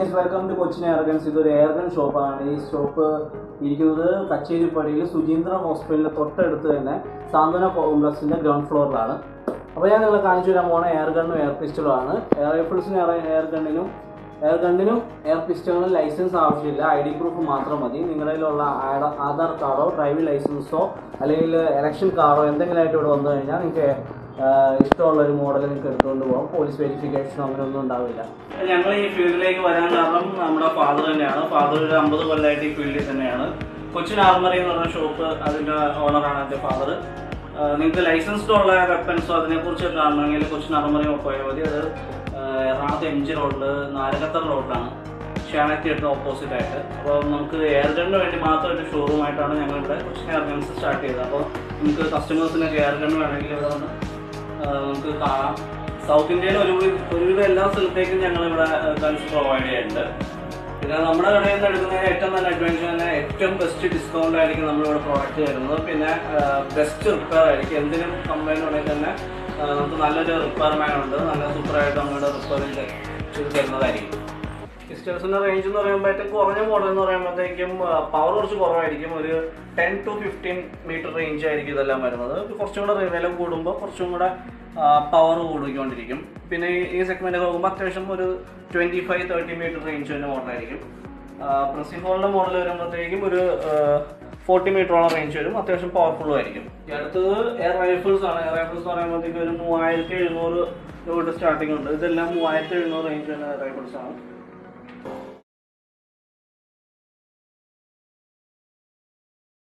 guys welcome to Cochin airguns ഇതൊരു airgun ഷോപ്പാണ് ഈ ഷോപ്പ് ഇരിക്കുന്നത് കച്ചേരിപ്പടിയിൽ സുചീന്ദ്ര ഹോസ്പിറ്റലിന്റെ തൊട്ടടുത്ത് തന്നെ സാന്ത്വന കോംപ്ലക്സിന്റെ ഗ്രൗണ്ട് ഫ്ലോറിലാണ് അപ്പോൾ ഞാൻ നിങ്ങളെ കാണിച്ചു തരാൻ പോണ എയർ ഗണ്ണും എയർ പിസ്റ്റളും ആണ് എയർ റൈഫിൾസിനും എയർ ഗണ്ണിനും എയർ ഗണ്ണിനും എയർ പിസ്റ്റളിനും ലൈസൻസ് ആവശ്യമില്ല ഐ ഡി പ്രൂഫ് മാത്രം മതി നിങ്ങളുടെ കയ്യിലുള്ള ആഡ- ആധാർ കാർഡോ ഡ്രൈവിംഗ് ലൈസൻസോ അല്ലെങ്കിൽ ഇലക്ഷൻ കാർഡോ എന്തെങ്കിലും ആയിട്ട് ഇവിടെ വന്നു കഴിഞ്ഞാൽ നിങ്ങൾക്ക് ഇഷ്ടമുള്ള ഒരു മോഡൽ നിങ്ങൾക്ക് എടുത്തുകൊണ്ട് പോകാം പോലീസ് വെരിഫിക്കേഷനോ അങ്ങനെയൊന്നും ഉണ്ടാവില്ല ഞങ്ങൾ ഈ ഫീൽഡിലേക്ക് വരാൻ കാരണം നമ്മുടെ ഫാദർ തന്നെയാണ് ഫാദർ ഒരു അമ്പത് കൊല്ലമായിട്ട് ഈ ഫീൽഡിൽ തന്നെയാണ് കൊച്ചിൻ ആർമറി എന്ന് പറഞ്ഞ ഷോപ്പ് അതിന്റെ ഓണറാണ് എൻ്റെ ഫാദർ നിങ്ങൾക്ക് ലൈസൻസ്ഡ് ഉള്ള വെപ്പൻസോ അതിനെക്കുറിച്ച് കാണണമെങ്കിൽ കൊച്ചിൻ ആർമറി പോയാൽ മതി അത് ആഹ് എറണാകുളത്ത് എം ജി റോഡിൽ നാരകത്തർ റോഡിലാണ് ഷാന തിയേറ്റർ ഓപ്പോസിറ്റ് ആയിട്ട് അപ്പോൾ നമുക്ക് എയർ ഗണ്ണിന് വേണ്ടി മാത്രം ഒരു ഷോറൂം ആയിട്ടാണ് ഞങ്ങൾ ഇവിടെ കൊച്ചിൻ എയർ ഗൺസ് സ്റ്റാർട്ട് ചെയ്തത് അപ്പോൾ നമുക്ക് കസ്റ്റമേഴ്സിനൊക്കെ എയർ ഗണ്ണ് വേണമെങ്കിൽ ഇവിടെ വന്ന് ആഹ് നമുക്ക് കാണാം സൗത്ത് ഇന്ത്യയിൽ ഒരു ഒരുവിധം എല്ലാ സ്ഥലത്തേക്കും ഞങ്ങൾ ഇവിടെ ഗൺസ് പ്രൊവൈഡ് ചെയ്യുന്നുണ്ട് പിന്നെ നമ്മുടെ കടയിൽ നിന്ന് എടുക്കുന്നതിന് ഏറ്റവും നല്ല അഡ്വാൻസ് തന്നെ ഏറ്റവും ബെസ്റ്റ് ഡിസ്കൗണ്ട് ആയിരിക്കും നമ്മളിവിടെ പ്രോഡക്റ്റ് തരുന്നത് പിന്നെ ബെസ്റ്റ് റിപ്പയർ ആയിരിക്കും എന്തിനും കംപ്ലൈൻറ്റ് ഉണ്ടെങ്കിൽ തന്നെ ആ, നമുക്ക് നല്ലൊരു റിപ്പയർ മാൻ ഉണ്ട് നല്ല സൂപ്പറായിട്ട് നമ്മളിവിടെ റിപ്പയറിംഗ് ചെയ്ത് തരുന്നതായിരിക്കും പിസ്റ്റൾസിന്റെ റേഞ്ച് എന്ന് പറയുമ്പോൾ ഏറ്റവും കുറഞ്ഞ മോഡൽ എന്ന് പറയുമ്പോഴത്തേക്കും പവർ കുറച്ച് കുറവായിരിക്കും ഒരു ten to fifteen metre range ആയിരിക്കും ഇതെല്ലാം വരുന്നത് ഇത് കുറച്ചും കൂടെ വില കൂടുമ്പോൾ കുറച്ചും കൂടെ പവർ കൂടിക്കൊണ്ടിരിക്കും പിന്നെ ഈ- ഈ സെഗ്മെന്റ് നോക്കുമ്പോൾ അത്യാവശ്യം ഒരു twenty five thirty metre range വരുന്ന മോഡലായിരിക്കും പ്രിൻസിഫോളിന്റെ മോഡൽ വരുമ്പോഴത്തേക്കും ഒരു ഫോർട്ടി മീറ്ററോളം റേഞ്ച് വരും അത്യാവശ്യം പവർഫുള്ളും ആയിരിക്കും ഈ അടുത്തത് എയർ റൈഫിൾസ് ആണ് എയർ റൈഫിൾസ് എന്ന് പറയുമ്പോഴത്തേക്കും ഒരു മൂവായിരത്തി എഴുന്നൂറ് രൂപ സ്റ്റാർട്ടിംഗ് ഉണ്ട് ഇതെല്ലാം മൂവായിരത്തി എഴുന്നൂറ് റേഞ്ച് വരുന്ന എയർ റൈഫിൾസ് ആണ്